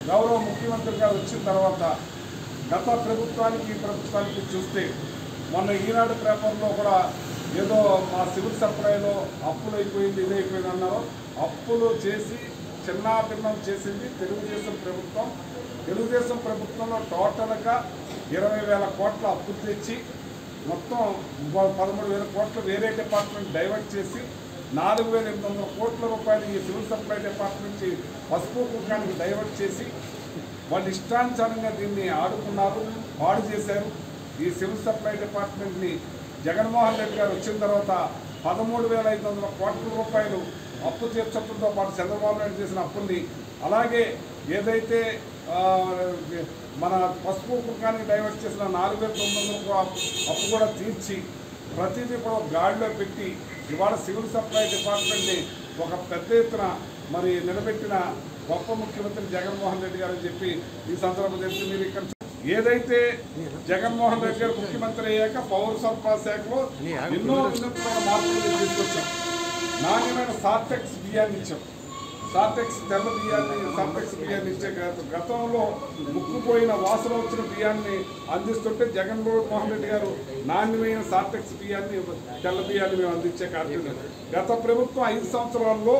గౌరవ ముఖ్యమంత్రి గారు వచ్చిన తర్వాత గత ప్రభుత్వానికి ఈ ప్రభుత్వానికి చూస్తే మొన్న ఈనాడు పేపర్లో కూడా ఏదో మా సివిల్ సప్లైలో అప్పులు అయిపోయింది ఇది అయిపోయింది అన్నారు అప్పులు చేసి చిన్నాభిన్నం చేసింది తెలుగుదేశం ప్రభుత్వం తెలుగుదేశం ప్రభుత్వంలో టోటల్గా ఇరవై వేల కోట్ల అప్పు తెచ్చి మొత్తం ప- పదమూడు వేల కోట్లు వేరే డిపార్ట్మెంట్ డైవర్ట్ చేసి నాలుగు వేల ఎనిమిది వందల కోట్ల రూపాయలు ఈ సివిల్ సప్లై డిపార్ట్మెంట్ నుంచి పసుపు కుంకానికి డైవర్ట్ చేసి వాళ్ళు ఇష్టానుసారంగా దీన్ని ఆడుకున్నారు పాడు చేశారు ఈ సివిల్ సప్లై డిపార్ట్మెంట్ని జగన్మోహన్ రెడ్డి గారు వచ్చిన తర్వాత పదమూడు వేల ఐదు వందల కోట్ల రూపాయలు అప్పు తీర్చడంతో పాటు చంద్రబాబు నాయుడు చేసిన అప్పుల్ని అలాగే ఏదైతే ఆ, మన పసుపు కుంకానికి డైవర్ట్ చేసిన నాలుగు వేల తొమ్మిది వందల రూపాయల అప్పు కూడా తీర్చి ప్రతిదీ కూడా గాడిలో పెట్టి ఇవాళ సివిల్ సప్లై డిపార్ట్మెంట్ని ఒక పెద్ద ఎత్తున మరి నిలబెట్టిన గొప్ప ముఖ్యమంత్రి జగన్మోహన్ రెడ్డి గారు అని చెప్పి ఈ సందర్భంగా తెలిసి మీరు ఇక్కడ చూ- ఏదైతే జగన్మోహన్ రెడ్డి గారు ముఖ్యమంత్రి అయ్యాక పౌర సరఫరా శాఖలో ఎన్నో వినూత్న మార్పులు తీసుకొచ్చాం నాణ్యమైన సార్టెక్స్ బియ్యాన్ని ఇచ్చాం సార్టెక్స్ తెల్ల బియ్యాన్ని సార్టెక్స్ బియ్యాన్ని ఇచ్చే గత- గతంలో ముక్కుపోయిన వాసన వచ్చిన బియ్యాన్ని అందిస్తుంటే జగన్మోహన్ రెడ్డి గారు నాణ్యమైన సార్టెక్స్ బియ్యాన్ని తెల్ల బియ్యాన్ని మేము అందించే కార్యక్రమం గత ప్రభుత్వం ఐదు సంవత్సరాల్లో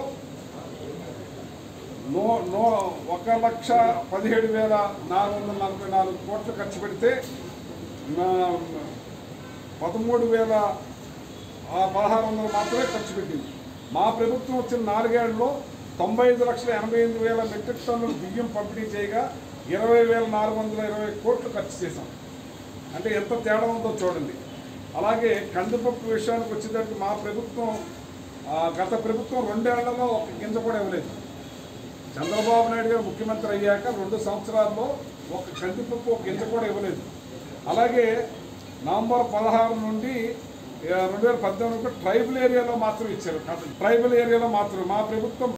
నో నో ఒక లక్ష పదిహేడు వేల నాలుగు వందల నలభై నాలుగు కోట్లు ఖర్చు పెడితే నా- పదమూడు వేల ఆ పదహారు వందలు మాత్రమే ఖర్చు పెట్టింది మా ప్రభుత్వం వచ్చిన నాలుగేళ్లలో తొంభై ఐదు లక్షల ఎనభై ఎనిమిది వేల మెట్రిక్ టన్నులు బియ్యం పంపిణీ చేయగా ఇరవై వేల నాలుగు వందల ఇరవై కోట్లు ఖర్చు చేశాం అంటే ఎంత తేడా ఉందో చూడండి అలాగే కందిపప్పు విషయానికి వచ్చేసరికి మా ప్రభుత్వం ఆ, గత ప్రభుత్వం రెండేళ్లలో ఒక గింజ కూడా ఇవ్వలేదు చంద్రబాబు నాయుడు గారు ముఖ్యమంత్రి అయ్యాక రెండు సంవత్సరాల్లో ఒక కందిపప్పు ఒక గింజ కూడా ఇవ్వలేదు అలాగే నవంబర్ పదహారు నుండి ఆ, రెండు వేల పద్దెనిమిది ట్రైబల్ ఏరియాలో మాత్రం ఇచ్చారు ట్రైబల్ ఏరియాలో మాత్రం మా ప్రభుత్వం